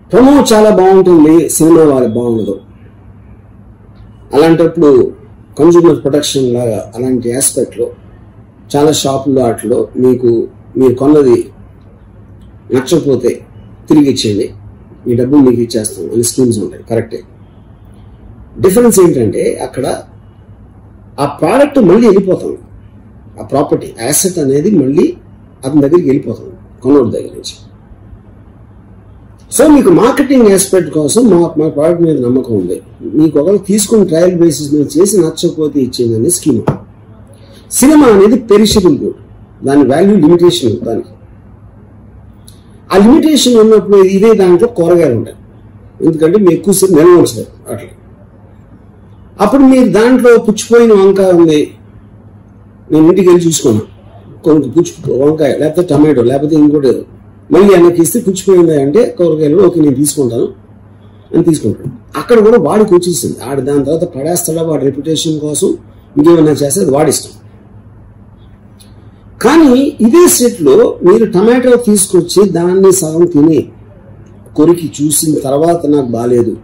Promo చాలా బాగుంటుంది cinema వాళ్ళకి బాగుండదు అలాంటప్పుడు కన్జ్యూమర్ ప్రొటెక్షన్ లాగా అలాంటి ఆస్పెక్ట్లో చాలా షాపుల్లో వాటిలో మీకు మీరు కొన్నది నచ్చకపోతే తిరిగి ఇచ్చేయండి ఈ డబ్బులు మీకు ఇచ్చేస్తాం అని స్కీమ్స్ ఉంటాయి కరెక్టే డిఫరెన్స్ ఏంటంటే అక్కడ ఆ ప్రోడక్ట్ మళ్ళీ వెళ్ళిపోతుంది ఆ ప్రాపర్టీ యాసెట్ అనేది మళ్ళీ అతని దగ్గరికి వెళ్ళిపోతుంది కొనోడి దగ్గర నుంచి సో మీకు మార్కెటింగ్ ఆస్పెక్ట్ కోసం మా మా ప్రోడక్ట్ మీద నమ్మకం ఉంది మీకు ఒకవేళ తీసుకుని ట్రయల్ బేసిస్ మీద చేసి నచ్చకపోతే ఇచ్చేది స్కీమ్ సినిమా అనేది పెరిషబుల్ గుడ్ దాని వాల్యూ లిమిటేషన్ ఉంది దానికి ఆ లిమిటేషన్ ఉన్నప్పుడు ఇదే దాంట్లో కూరగాయలు ఉంటాయి ఎందుకంటే మీరు ఎక్కువసేపు నిల్వ ఉంచలేదు అట్లా అప్పుడు మీరు దాంట్లో పుచ్చిపోయిన వంకాయ ఉంది నేను ఇంటికి వెళ్ళి చూసుకున్నాను కొన్ని పుచ్చి వంకాయ లేకపోతే టమాటో లేకపోతే ఇంకోటి ఏదో. మళ్ళీ వెనక్కి ఇస్తే పుచ్చిపోయింది అంటే కూరగాయలు ఓకే నేను తీసుకుంటాను అని తీసుకుంటాను అక్కడ కూడా వాడికి వచ్చేసింది ఆడు దాని తర్వాత పడేస్తాడా వాడి రెప్యుటేషన్ కోసం ఇంకేమైనా చేస్తే అది వాడిష్టం కానీ ఇదే సెట్లో మీరు టమాటో తీసుకొచ్చి దాన్ని సగం తిని కొరికి చూసిన తర్వాత నాకు బాగాలేదు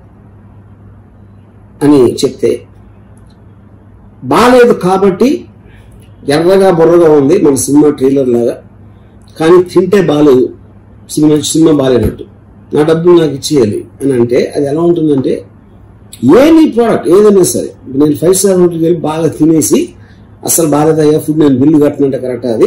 అని చెప్తే బాగాలేదు కాబట్టి ఎర్రగా బుర్రగా ఉంది మన సినిమా ట్రైలర్ లాగా కానీ తింటే బాగాలేదు సినిమా సినిమా బాగాలేనట్టు నా డబ్బులు నాకు ఇచ్చేయాలి అని అంటే అది ఎలా ఉంటుందంటే ఏ నీ ప్రోడక్ట్ ఏదైనా సరే నేను ఫైవ్ స్టార్ హోటల్కి వెళ్ళి బాగా తినేసి అసలు బాగాలేదయ్యా ఫుడ్ నేను బిల్లు కట్టినట్టే కరెక్ట్ అది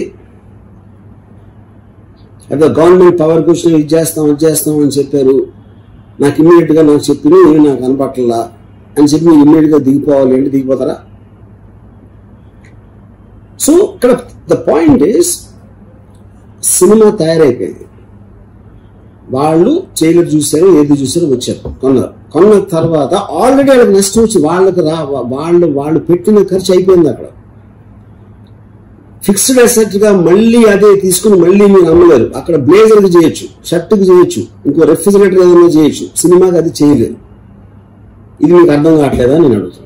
అదే గవర్నమెంట్ పవర్ క్వశ్చన్ ఇది చేస్తాం ఇది చేస్తాం అని చెప్పారు నాకు ఇమ్మీడియట్ గా నాకు చెప్పిన ఏమి నాకు కనపట్లా అని చెప్పి మీరు ఇమ్మీడియట్ గా దిగిపోవాలి అంటే దిగిపోతారా సో ఇక్కడ ద పాయింట్ ఇస్ సినిమా తయారైపోయింది వాళ్ళు ట్రైలర్ చూసారు ఏది చూసారో వచ్చారు కొన్నారు కొన్న తర్వాత ఆల్రెడీ వాళ్ళకి నష్టం వచ్చి వాళ్ళకి రా వాళ్ళు వాళ్ళు పెట్టిన ఖర్చు అయిపోయింది అక్కడ ఫిక్స్డ్ అసెట్ గా మళ్ళీ అదే తీసుకుని మళ్ళీ మీరు అమ్మలేరు అక్కడ బ్లేజర్ కి చేయొచ్చు షర్ట్ కి చేయొచ్చు ఇంకో రెఫ్రిజిరేటర్ ఏదైనా చేయొచ్చు సినిమాకి అది చేయలేదు ఇది మీకు అర్థం కావట్లేదా నేను అడుగుతున్నాను